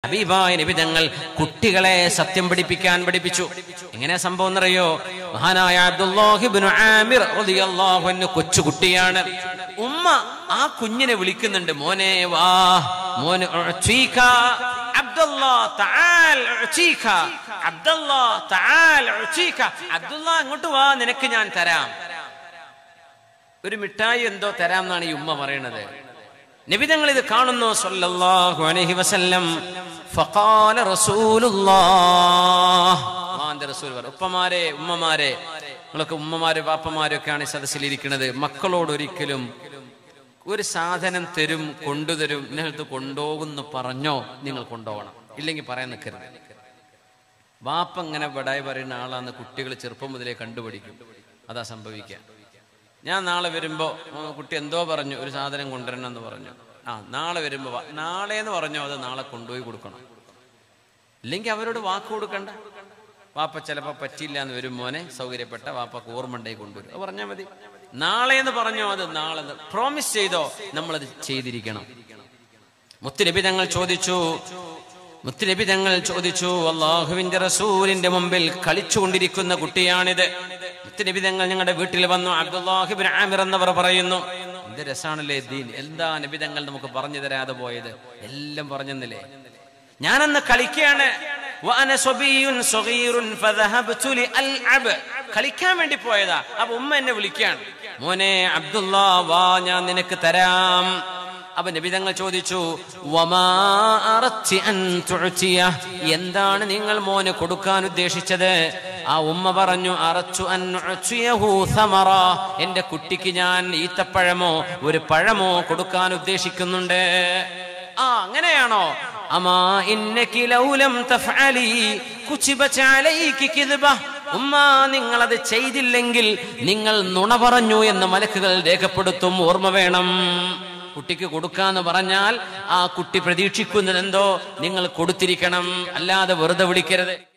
ഹബീബായ നിബിതങ്ങൾ കുട്ടികളെ സത്യം പഠിപ്പിക്കാൻ പഠിപ്പിച്ചു എങ്ങനെ സംഭവം എന്നറിയോ മഹാനായ അബ്ദുല്ലാഹിബ്നു ആമിർ റളിയല്ലാഹു അൻഹു കൊച്ചുകുട്ടിയാണ് ഉമ്മ ആ കുഞ്ഞിനെ വിളിക്കുന്നുണ്ട് മോനെ വാ മോനെ ഉഅ്തീക. അബ്ദുല്ലാ തആൽ ഉഅ്തീക. അബ്ദുല്ലാ തആൽ ഉഅ്തീക. അബ്ദുല്ലാ ഇങ്ങോട്ട് വാ നിനക്ക് ഞാൻ തരാം ഒരു മിഠായി എന്തോ തരാം എന്നാണ് ഈ ഉമ്മ പറയണത് നബിതങ്ങൾ ഇത് കാണുന്നു സല്ലല്ലാഹു അലൈഹി വസല്ലം ഫഖാല റസൂലുള്ളാഹ് അള്ളാഹുവിന്റെ റസൂൽ പറഞ്ഞു ഉപ്പമാരെ ഉമ്മമാരെ നിങ്ങളൊക്കെ ഉമ്മമാര് വാപ്പമാരും ഒക്കെയാണ് ഈ സദസ്സിലിരിക്കുന്നത് മക്കളോട് ഒരിക്കലും ഒരു സാധനം തരും കൊണ്ടുതരും നിങ്ങൾക്ക് കൊണ്ടുപോകുന്നു പറഞ്ഞോ നിങ്ങൾ കൊണ്ടുപോകണം ഇല്ലെങ്കിൽ പറയാൻ നിൽക്കരുത് വാപ്പ ഇങ്ങനെ ബടായി പറയുന്ന ആളാന്ന് കുട്ടികൾ ചെറുപ്പം മുതലേ കണ്ടുപിടിക്കും അതാ സംഭവിക്കുക ഞാൻ നാളെ വരുമ്പോ ആ, കുട്ടി എന്തോ പറഞ്ഞു ഒരു സാധനം കൊണ്ടുവരണം എന്ന് പറഞ്ഞു ആ നാളെ വരുമ്പോ വാ. നാളെ എന്ന് പറഞ്ഞോ അത് നാളെ കൊണ്ടുപോയി കൊടുക്കണം ഇല്ലെങ്കിൽ അവരോട് വാക്ക് കൊടുക്കണ്ട വാപ്പ ചിലപ്പോ പറ്റില്ല എന്ന് വരും മോനെ സൗകര്യപ്പെട്ട വാപ്പക്ക് ഓർമ്മണ്ടേ കൊണ്ടുവരും അത് പറഞ്ഞാൽ മതി നാളെ എന്ന് പറഞ്ഞോ അത് നാളെ പ്രോമിസ് ചെയ്തോ നമ്മളത് ചെയ്തിരിക്കണം മുത്തുനബി തങ്ങൾ ചോദിച്ചു മുത്തുനബി തങ്ങൾ ചോദിച്ചു അള്ളാഹുവിന്റെ റസൂലിന്റെ മുമ്പിൽ കളിച്ചുകൊണ്ടിരിക്കുന്ന കുട്ടിയാണിത് മുത്തുനബി തങ്ങൾ ഞങ്ങളുടെ വീട്ടിൽ വന്നു അബ്ദുല്ലാഹിബിൻ ആമിർ എന്നവർ പറയുന്നു എന്ത് രസാണല്ലേ ദീൻ എന്താ നബി തങ്ങൾ നമുക്ക് പറഞ്ഞു തരാതെ പോയത് എല്ലാം പറഞ്ഞെന്നില്ലേ ഞാനന്ന് കളിക്കുകയാണ് വഅന സ്വബിയ്യുൻ സ്വഗീറുൻ ഫദഹബ്തു ലിഅൽഅബ്. കളിക്കാൻ വേണ്ടി പോയതാ അപ്പൊ ഉമ്മ എന്നെ വിളിക്കുകയാണ് മോനെ അബ്ദുല്ലാ വാ ഞാൻ നിനക്ക് തരാം അപ്പൊ നബിതങ്ങൾ ചോദിച്ചു "വമാ അറത്തി അൻ തുഅ്തിയ?" എന്താണ് നിങ്ങൾ മോന് കൊടുക്കാൻ ഉദ്ദേശിച്ചത് ആ ഉമ്മ പറഞ്ഞു അറച്ചു അൻ ഉഅ്തിയഹു സമറ എന്റെ കുട്ടിക്ക് ഞാൻ ഈത്തപ്പഴമോ ഒരു പഴമോ കൊടുക്കാൻ ഉദ്ദേശിക്കുന്നുണ്ട് ആ അങ്ങനെയാണോ അമാ ഇന്നകി ലൗലം തഫഅലി കുചിബത അലൈകി കിദ്ബ ഉമ്മ നിങ്ങൾ അത് ചെയ്തില്ലെങ്കിൽ നിങ്ങൾ നുണ പറഞ്ഞു എന്ന് മലക്കുകൾ രേഖപ്പെടുത്തും ഓർമ്മ വേണം കുട്ടിക്ക് കൊടുക്കാന്ന് പറഞ്ഞാൽ ആ കുട്ടി പ്രതീക്ഷിക്കുന്നതെന്തോ നിങ്ങൾ കൊടുത്തിരിക്കണം അല്ലാതെ വെറുതെ വിളിക്കരുത്